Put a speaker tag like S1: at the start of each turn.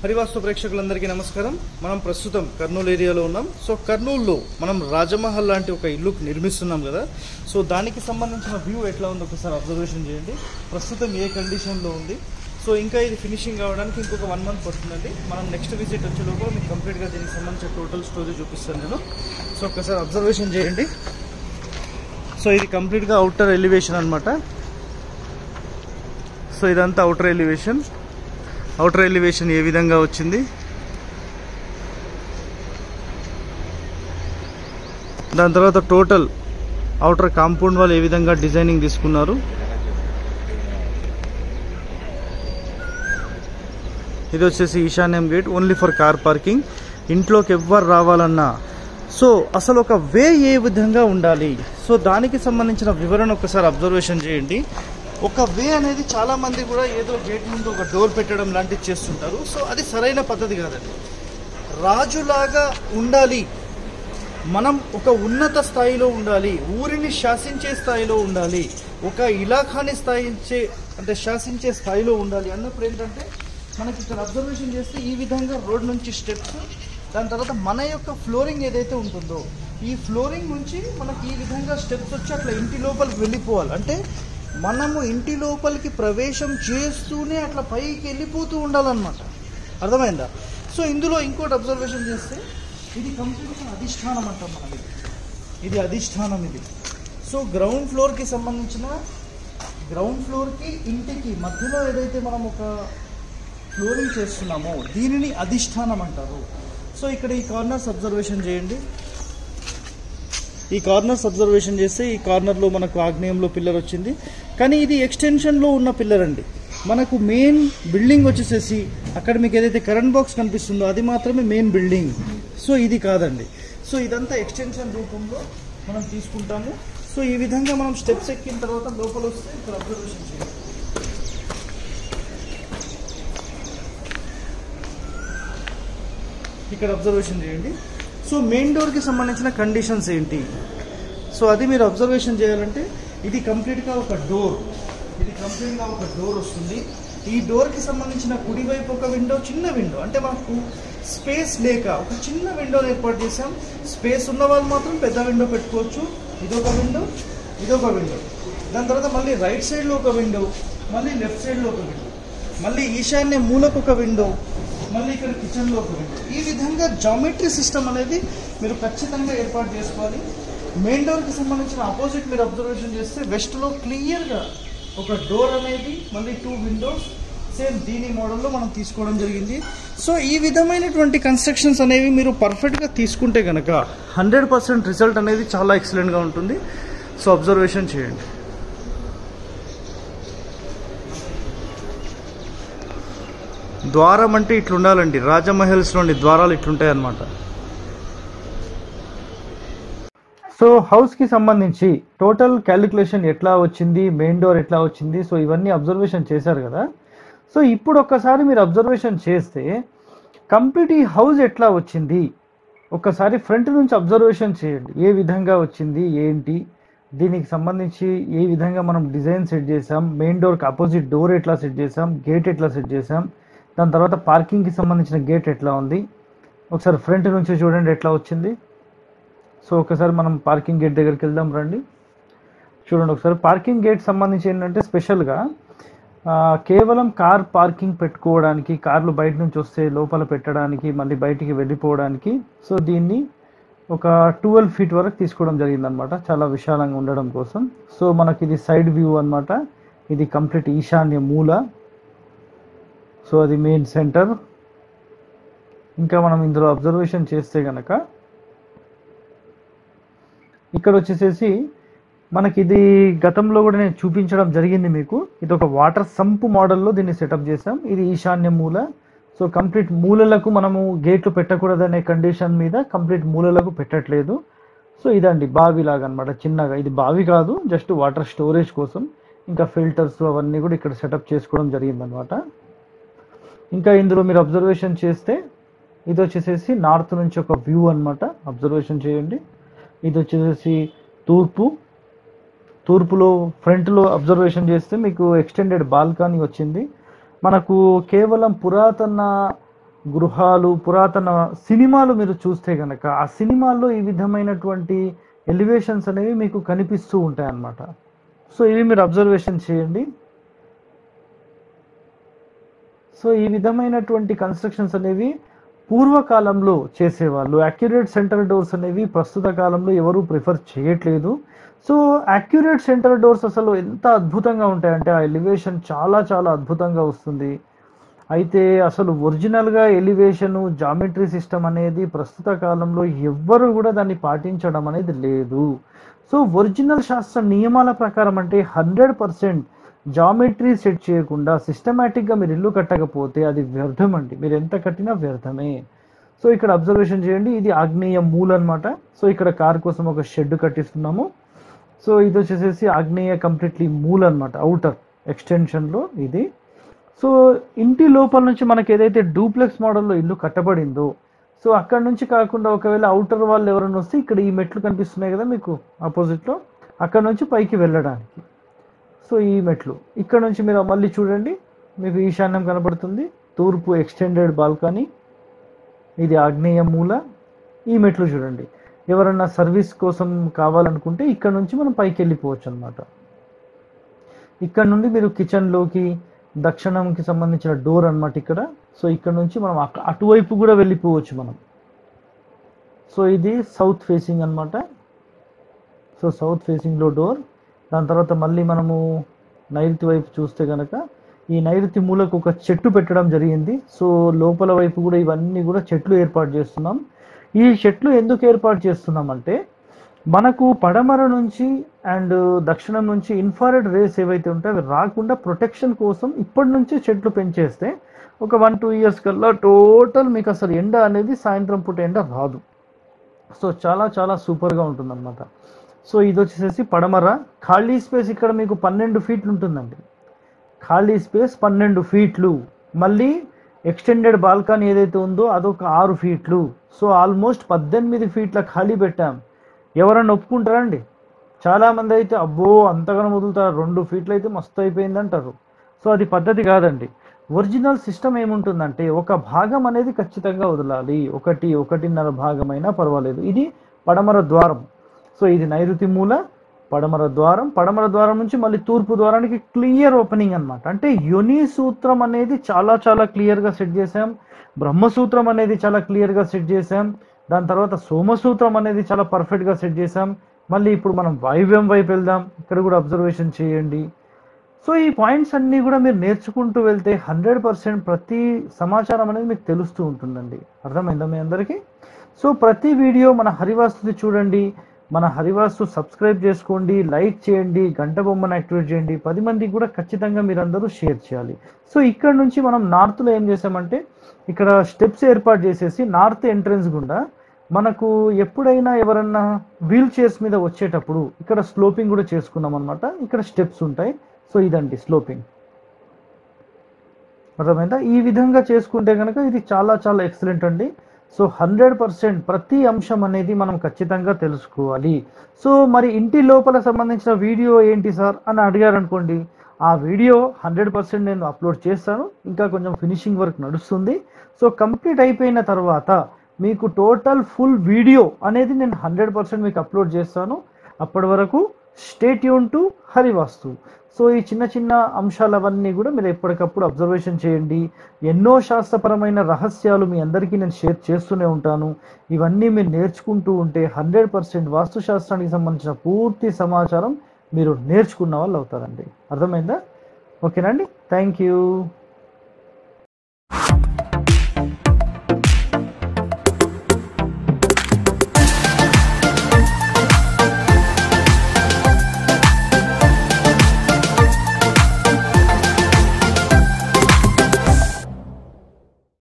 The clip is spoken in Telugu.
S1: హరివాస్తు ప్రేక్షకులందరికీ నమస్కారం మనం ప్రస్తుతం కర్నూలు ఏరియాలో ఉన్నాం సో కర్నూలులో మనం రాజమహల్ లాంటి ఒక ఇల్లు నిర్మిస్తున్నాం కదా సో దానికి సంబంధించిన వ్యూ ఎట్లా ఉందో ఒకసారి అబ్జర్వేషన్ చేయండి ప్రస్తుతం ఏ కండిషన్లో ఉంది సో ఇంకా ఇది ఫినిషింగ్ కావడానికి ఇంకొక వన్ మంత్ పడుతుందండి మనం నెక్స్ట్ విజిట్ వచ్చే లోపల మీకు కంప్లీట్గా దీనికి సంబంధించిన టోటల్ స్టోరీ చూపిస్తాను నేను సో ఒకసారి అబ్జర్వేషన్ చేయండి సో ఇది కంప్లీట్గా అవుటర్ ఎలివేషన్ అన్నమాట సో ఇదంతా అవుటర్ ఎలివేషన్ అవుటర్ ఎలివేషన్ ఏ విధంగా వచ్చింది దాని తర్వాత టోటల్ అవుటర్ కాంపౌండ్ వాళ్ళు ఏ విధంగా డిజైనింగ్ తీసుకున్నారు ఇది వచ్చేసి ఈశాన్యం gate only for car parking ఇంట్లోకి ఎవ్వరు రావాలన్నా సో అసలు ఒక వే ఏ విధంగా ఉండాలి సో దానికి సంబంధించిన వివరణ ఒకసారి అబ్జర్వేషన్ చేయండి ఒక వే అనేది చాలా మంది కూడా ఏదో గేట్ ముందు ఒక డోర్ పెట్టడం లాంటివి చేస్తుంటారు సో అది సరైన పద్ధతి కాదండి రాజులాగా ఉండాలి మనం ఒక ఉన్నత స్థాయిలో ఉండాలి ఊరిని శాసించే స్థాయిలో ఉండాలి ఒక ఇలాఖాని స్థాయించే అంటే శాసించే స్థాయిలో ఉండాలి అన్నప్పుడు ఏంటంటే మనకి ఇక్కడ అబ్జర్వేషన్ చేస్తే ఈ విధంగా రోడ్ నుంచి స్టెప్స్ దాని తర్వాత మన యొక్క ఫ్లోరింగ్ ఏదైతే ఉంటుందో ఈ ఫ్లోరింగ్ నుంచి మనకి ఈ విధంగా స్టెప్స్ వచ్చి అట్లా ఇంటి లోపలికి వెళ్ళిపోవాలి అంటే మనము ఇంటి లోపలికి ప్రవేశం చేస్తూనే అట్లా పైకి వెళ్ళిపోతూ ఉండాలన్నమాట అర్థమైందా సో ఇందులో ఇంకోటి అబ్జర్వేషన్ చేస్తే ఇది కంప్లీట్గా అధిష్టానం అంటాం మనం ఇది ఇది అధిష్టానం ఇది సో గ్రౌండ్ ఫ్లోర్కి సంబంధించిన గ్రౌండ్ ఫ్లోర్కి ఇంటికి మధ్యలో ఏదైతే మనం ఒక ఫ్లోరింగ్ చేస్తున్నామో దీనిని అధిష్టానం అంటారు సో ఇక్కడ ఈ కార్నర్స్ అబ్జర్వేషన్ చేయండి ఈ కార్నర్స్ అబ్జర్వేషన్ చేస్తే ఈ కార్నర్లో మనకు ఆగ్నేయంలో పిల్లర్ వచ్చింది కానీ ఇది ఎక్స్టెన్షన్లో ఉన్న పిల్లర్ అండి మనకు మెయిన్ బిల్డింగ్ వచ్చేసేసి అక్కడ మీకు ఏదైతే కరెంట్ బాక్స్ కనిపిస్తుందో అది మాత్రమే మెయిన్ బిల్డింగ్ సో ఇది కాదండి సో ఇదంతా ఎక్స్టెన్షన్ రూపంలో మనం తీసుకుంటాము సో ఈ విధంగా మనం స్టెప్స్ ఎక్కిన తర్వాత లోపల వస్తే ఇక్కడ అబ్జర్వేషన్ చేయాలి ఇక్కడ అబ్జర్వేషన్ చేయండి సో మెయిన్ డోర్కి సంబంధించిన కండిషన్స్ ఏంటి సో అది మీరు అబ్జర్వేషన్ చేయాలంటే ఇది కంప్లీట్గా ఒక డోర్ ఇది కంప్లీట్గా ఒక డోర్ వస్తుంది ఈ డోర్కి సంబంధించిన కుడివైపు ఒక విండో చిన్న విండో అంటే మనకు స్పేస్ లేక ఒక చిన్న విండోని ఏర్పాటు చేసాం స్పేస్ ఉన్న వాళ్ళు మాత్రం పెద్ద విండో పెట్టుకోవచ్చు ఇదొక విండో ఇదొక విండో దాని తర్వాత మళ్ళీ రైట్ సైడ్లో ఒక విండో మళ్ళీ లెఫ్ట్ సైడ్లో ఒక విండో మళ్ళీ ఈశాన్య మూలకు ఒక విండో మళ్ళీ ఇక్కడ కిచెన్లో ఒక విండో ఈ విధంగా జామెట్రీ సిస్టమ్ అనేది మీరు ఖచ్చితంగా ఏర్పాటు చేసుకోవాలి మెయిన్ డోర్కి సంబంధించిన ఆపోజిట్ మీరు అబ్జర్వేషన్ చేస్తే వెస్ట్లో క్లియర్గా ఒక డోర్ అనేది మళ్ళీ టూ విండోస్ సేమ్ దీని మోడల్లో మనం తీసుకోవడం జరిగింది సో ఈ విధమైనటువంటి కన్స్ట్రక్షన్స్ అనేవి మీరు పర్ఫెక్ట్గా తీసుకుంటే కనుక హండ్రెడ్ పర్సెంట్ రిజల్ట్ అనేది చాలా ఎక్సలెంట్గా ఉంటుంది సో అబ్జర్వేషన్ చేయండి ద్వారం అంటే ఇట్లా ఉండాలండి రాజమహల్స్లోని ద్వారాలు ఇట్లుంటాయి అన్నమాట సో హౌస్కి సంబంధించి టోటల్ క్యాలిక్యులేషన్ ఎట్లా వచ్చింది మెయిన్ డోర్ ఎట్లా వచ్చింది సో ఇవన్నీ అబ్జర్వేషన్ చేశారు కదా సో ఇప్పుడు ఒక్కసారి మీరు అబ్జర్వేషన్ చేస్తే కంప్లీట్ ఈ హౌస్ ఎట్లా వచ్చింది ఒక్కసారి ఫ్రంట్ నుంచి అబ్జర్వేషన్ చేయండి ఏ విధంగా వచ్చింది ఏంటి దీనికి సంబంధించి ఏ విధంగా మనం డిజైన్ సెట్ చేసాం మెయిన్ డోర్కి అపోజిట్ డోర్ ఎట్లా సెట్ చేసాం గేట్ ఎట్లా సెట్ చేసాం దాని తర్వాత పార్కింగ్కి సంబంధించిన గేట్ ఎట్లా ఉంది ఒకసారి ఫ్రంట్ నుంచి చూడండి ఎట్లా వచ్చింది సో ఒకసారి మనం పార్కింగ్ గేట్ దగ్గరికి వెళ్దాం రండి చూడండి ఒకసారి పార్కింగ్ గేట్ సంబంధించి ఏంటంటే స్పెషల్గా ఆ, కేవలం కార్ పార్కింగ్ పెట్టుకోవడానికి కార్లు బయట నుంచి వస్తే లోపల పెట్టడానికి మళ్ళీ బయటికి వెళ్ళిపోవడానికి సో దీన్ని ఒక ట్వెల్వ్ ఫీట్ వరకు తీసుకోవడం జరిగిందనమాట చాలా విశాలంగా ఉండడం కోసం సో మనకి ఇది సైడ్ వ్యూ అన్నమాట ఇది కంప్లీట్ ఈశాన్య మూల సో అది మెయిన్ సెంటర్ ఇంకా మనం ఇందులో అబ్జర్వేషన్ చేస్తే గనక ఇక్కడ వచ్చేసేసి మనకి ఇది గతంలో కూడా నేను చూపించడం జరిగింది మీకు ఇది ఒక వాటర్ సంప్ మోడల్లో దీన్ని సెటప్ చేసాం ఇది ఈశాన్య మూల సో కంప్లీట్ మూలలకు మనము గేట్లు పెట్టకూడదనే కండిషన్ మీద కంప్లీట్ మూలలకు పెట్టట్లేదు సో ఇదండి బావి లాగా అనమాట చిన్నగా ఇది బావి కాదు జస్ట్ వాటర్ స్టోరేజ్ కోసం ఇంకా ఫిల్టర్స్ అవన్నీ కూడా ఇక్కడ సెటప్ చేసుకోవడం జరిగిందనమాట ఇంకా ఇందులో మీరు అబ్జర్వేషన్ చేస్తే ఇది వచ్చేసేసి నార్త్ నుంచి ఒక వ్యూ అన్నమాట అబ్జర్వేషన్ చేయండి ఇది వచ్చేసేసి తూర్పు తూర్పులో ఫ్రంట్లో అబ్జర్వేషన్ చేస్తే మీకు ఎక్స్టెండెడ్ బాల్కనీ వచ్చింది మనకు కేవలం పురాతన గృహాలు పురాతన సినిమాలు మీరు చూస్తే కనుక ఆ సినిమాల్లో ఈ విధమైనటువంటి ఎలివేషన్స్ అనేవి మీకు కనిపిస్తూ ఉంటాయి అన్నమాట సో ఇవి మీరు అబ్జర్వేషన్ చేయండి సో ఈ విధమైనటువంటి కన్స్ట్రక్షన్స్ అనేవి పూర్వకాలంలో చేసేవాళ్ళు అక్యురేట్ సెంటర్ డోర్స్ అనేవి ప్రస్తుత కాలంలో ఎవరు ప్రిఫర్ చేయట్లేదు సో అక్యురేట్ సెంటర్ డోర్స్ అసలు ఎంత అద్భుతంగా ఉంటాయంటే ఆ ఎలివేషన్ చాలా చాలా అద్భుతంగా వస్తుంది అయితే అసలు ఒరిజినల్గా ఎలివేషను జామెట్రీ సిస్టమ్ అనేది ప్రస్తుత కాలంలో ఎవ్వరు కూడా దాన్ని పాటించడం అనేది లేదు సో ఒరిజినల్ శాస్త్ర నియమాల ప్రకారం అంటే హండ్రెడ్ పర్సెంట్ జామెట్రీ సెట్ చేయకుండా సిస్టమేటిక్గా మీరు ఇల్లు కట్టకపోతే అది వ్యర్థం అండి మీరు ఎంత కట్టినా వ్యర్థమే సో ఇక్కడ అబ్జర్వేషన్ చేయండి ఇది ఆగ్నేయ మూల అనమాట సో ఇక్కడ కార్ కోసం ఒక షెడ్ కట్టిస్తున్నాము సో ఇది వచ్చేసేసి ఆగ్నేయ కంప్లీట్లీ మూల్ అనమాట అవుటర్ ఎక్స్టెన్షన్లో ఇది సో ఇంటి లోపల నుంచి మనకి ఏదైతే డూప్లెక్స్ మోడల్లో ఇల్లు కట్టబడిందో సో అక్కడ నుంచి కాకుండా ఒకవేళ అవుటర్ వాళ్ళు ఎవరైనా వస్తే ఇక్కడ ఈ మెట్లు కనిపిస్తున్నాయి కదా మీకు ఆపోజిట్లో అక్కడ నుంచి పైకి వెళ్ళడానికి సో ఈ మెట్లు ఇక్కడ నుంచి మీరు మళ్ళీ చూడండి మీకు ఈశాన్యం కనబడుతుంది తూర్పు ఎక్స్టెండెడ్ బాల్కనీ ఇది ఆగ్నేయ మూల ఈ మెట్లు చూడండి ఎవరన్నా సర్వీస్ కోసం కావాలనుకుంటే ఇక్కడ నుంచి మనం పైకి వెళ్ళిపోవచ్చు అనమాట ఇక్కడ నుండి మీరు కిచెన్లోకి దక్షిణంకి సంబంధించిన డోర్ అన్నమాట ఇక్కడ సో ఇక్కడ నుంచి మనం అక్క- అటువైపు కూడా వెళ్ళిపోవచ్చు మనం సో ఇది సౌత్ ఫేసింగ్ అన్నమాట సో సౌత్ ఫేసింగ్లో డోర్ దాని తర్వాత మళ్ళీ మనము నైరుతి వైపు చూస్తే కనుక ఈ నైరుతి మూలకు ఒక చెట్టు పెట్టడం జరిగింది సో లోపల వైపు కూడా ఇవన్నీ కూడా చెట్లు ఏర్పాటు చేస్తున్నాం ఈ చెట్లు ఎందుకు ఏర్పాటు చేస్తున్నాం అంటే మనకు పడమర నుంచి అండ్ దక్షిణం నుంచి ఇన్ఫారెడ్ రేస్ ఏవైతే ఉంటాయో అవి రాకుండా ప్రొటెక్షన్ కోసం ఇప్పటి నుంచే చెట్లు పెంచేస్తే ఒక వన్ టూ ఇయర్స్ కల్లా టోటల్ మీకు అసలు ఎండ అనేది సాయంత్రం పూట ఎండ రాదు సో చాలా చాలా సూపర్గా ఉంటుందన్నమాట సో ఇది వచ్చేసేసి పడమర ఖాళీ స్పేస్ ఇక్కడ మీకు పన్నెండు ఫీట్లు ఉంటుందండి ఖాళీ స్పేస్ పన్నెండు ఫీట్లు మళ్ళీ ఎక్స్టెండెడ్ బాల్కనీ ఏదైతే ఉందో అదొక ఆరు ఫీట్లు సో ఆల్మోస్ట్ పద్దెనిమిది ఫీట్ల ఖాళీ పెట్టాం ఎవరన్నా ఒప్పుకుంటారా అండి చాలామంది అయితే అబ్బో అంతగానో వదులుతారు రెండు ఫీట్లు అయితే మస్తు అయిపోయింది అంటారు సో అది పద్ధతి కాదండి ఒరిజినల్ సిస్టమ్ ఏముంటుందంటే ఒక భాగం అనేది ఖచ్చితంగా వదలాలి ఒకటి ఒకటిన్నర భాగమైనా పర్వాలేదు ఇది పడమర ద్వారం సో ఇది నైరుతి మూల పడమర ద్వారం పడమర ద్వారం నుంచి మళ్ళీ తూర్పు ద్వారానికి క్లియర్ ఓపెనింగ్ అన్నమాట అంటే యుని సూత్రం అనేది చాలా చాలా క్లియర్గా సెట్ చేసాం బ్రహ్మసూత్రం అనేది చాలా క్లియర్గా సెట్ చేసాం దాని తర్వాత సోమసూత్రం అనేది చాలా పర్ఫెక్ట్గా సెట్ చేసాం మళ్ళీ ఇప్పుడు మనం వాయువ్యం వైపు వెళ్దాం ఇక్కడ కూడా అబ్జర్వేషన్ చేయండి సో ఈ పాయింట్స్ అన్నీ కూడా మీరు నేర్చుకుంటూ వెళ్తే హండ్రెడ్ పర్సెంట్ ప్రతి సమాచారం అనేది మీకు తెలుస్తూ ఉంటుందండి అర్థమైందా మీ అందరికీ సో ప్రతి వీడియో మన హరివాస్తుది చూడండి మన హరివాస్తు సబ్స్క్రైబ్ చేసుకోండి లైక్ చేయండి గంట బొమ్మను యాక్టివేట్ చేయండి పది మందికి కూడా ఖచ్చితంగా మీరందరూ షేర్ చేయాలి సో ఇక్కడ నుంచి మనం నార్త్లో ఏం చేసామంటే ఇక్కడ స్టెప్స్ ఏర్పాటు చేసేసి నార్త్ ఎంట్రన్స్ గుండా మనకు ఎప్పుడైనా ఎవరన్నా వీల్ చైర్స్ మీద వచ్చేటప్పుడు ఇక్కడ స్లోపింగ్ కూడా చేసుకున్నాం అనమాట ఇక్కడ స్టెప్స్ ఉంటాయి సో ఇదండి స్లోపింగ్ అర్థమైందా ఈ విధంగా చేసుకుంటే కనుక ఇది చాలా చాలా ఎక్సలెంట్ అండి సో హండ్రెడ్ పర్సెంట్ ప్రతి అంశం అనేది మనం ఖచ్చితంగా తెలుసుకోవాలి సో మరి ఇంటి లోపల సంబంధించిన వీడియో ఏంటి సార్ అని అడిగారు అనుకోండి ఆ వీడియో హండ్రెడ్ పర్సెంట్ నేను అప్లోడ్ చేస్తాను ఇంకా కొంచెం ఫినిషింగ్ వర్క్ నడుస్తుంది సో కంప్లీట్ అయిపోయిన తర్వాత మీకు టోటల్ ఫుల్ వీడియో అనేది నేను హండ్రెడ్ పర్సెంట్ మీకు అప్లోడ్ చేస్తాను అప్పటి వరకు స్టేట్ యూన్ టు హరివాస్తు సో ఈ చిన్న చిన్న అంశాలవన్నీ కూడా మీరు ఎప్పటికప్పుడు అబ్జర్వేషన్ చేయండి ఎన్నో శాస్త్రపరమైన రహస్యాలు మీ అందరికీ నేను షేర్ చేస్తూనే ఉంటాను ఇవన్నీ మీరు నేర్చుకుంటూ ఉంటే హండ్రెడ్ పర్సెంట్ వాస్తుశాస్త్రానికి సంబంధించిన పూర్తి సమాచారం మీరు నేర్చుకున్న వాళ్ళు అవుతారండి అర్థమైందా ఓకేనండి థ్యాంక్ యూ